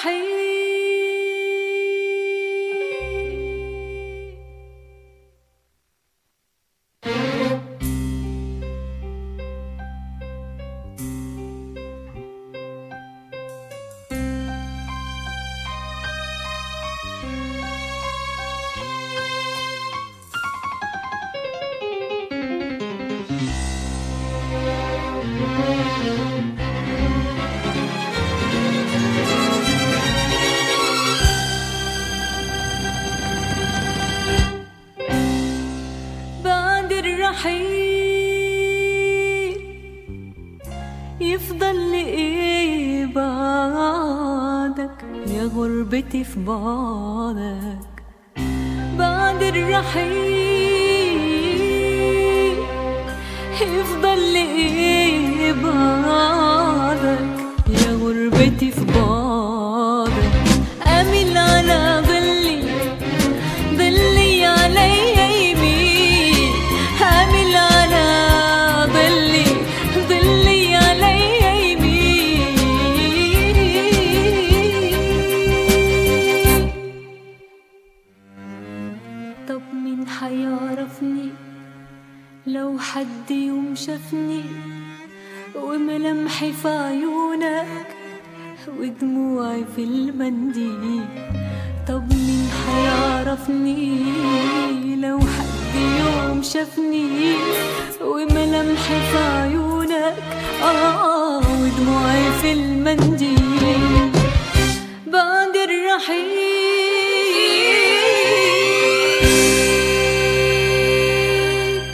الرحيل بعد الرحيل يفضل لي ايه بعدك يا غربتي في بعدك بعد الرحيل يفضل لي ايه بعدك يا غربتي في بعدك اميل على ظلي ظلي علي يمين حامل على ظلي ظلي علي يمين طب مين حيعرفني لو حد يوم شافني وملامحي في عيونك ودموعي في المنديل طب مين حيعرفني لو حد يوم شافني وملامحي في عيونك آه ودموعي في المنديل بعد الرحيل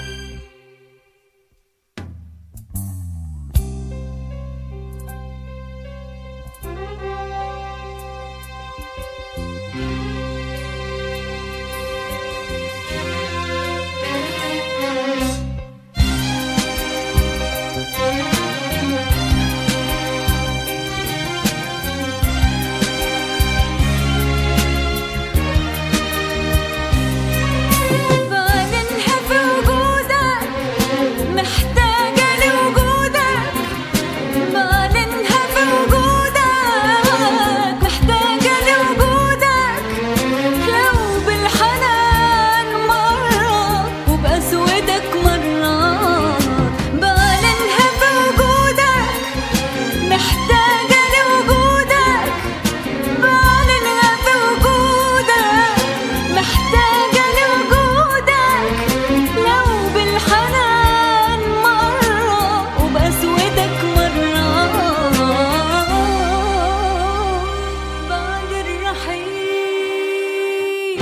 بعلنها في وجودك محتاجة لوجودك بعلنها في وجودك محتاجة لوجودك لو بالحنان مرة وبأسودك مرة بعلنها في وجودك محتاجة لوجودك بعلنها في وجودك محتاجة لوجودك لو بالحنان مرة وبأسودك مرة بعد الرحيل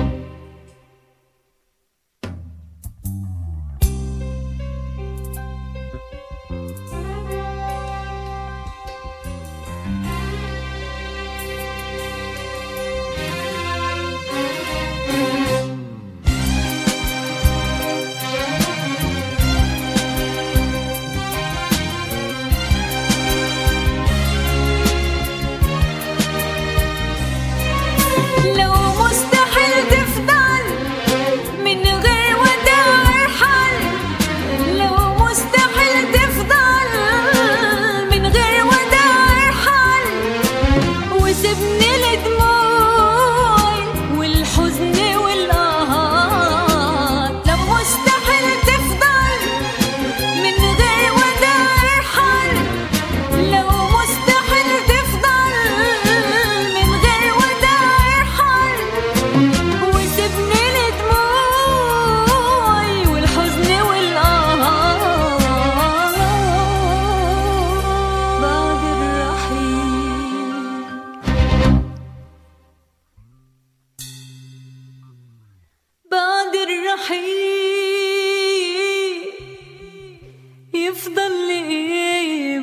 لو مستحيل تفضل من غير وداع ارحل لو مستحيل تفضل من غير وداع ارحل وسيبني لدموعي والحزن والقهر لو مستحيل تفضل من غير وداع ارحل لو مستحيل تفضل من غير وداع ارحل وسيبني لدموعي والحزن والقهر بعد الرحيل بعد الرحيل يفضل لي ايه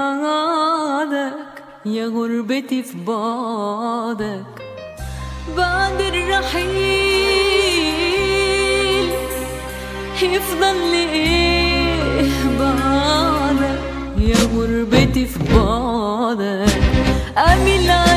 بعدك يا غربتي في بعدك بعد الرحيل يفضل لي ايه بعدك يا غربتي في بعدك اميل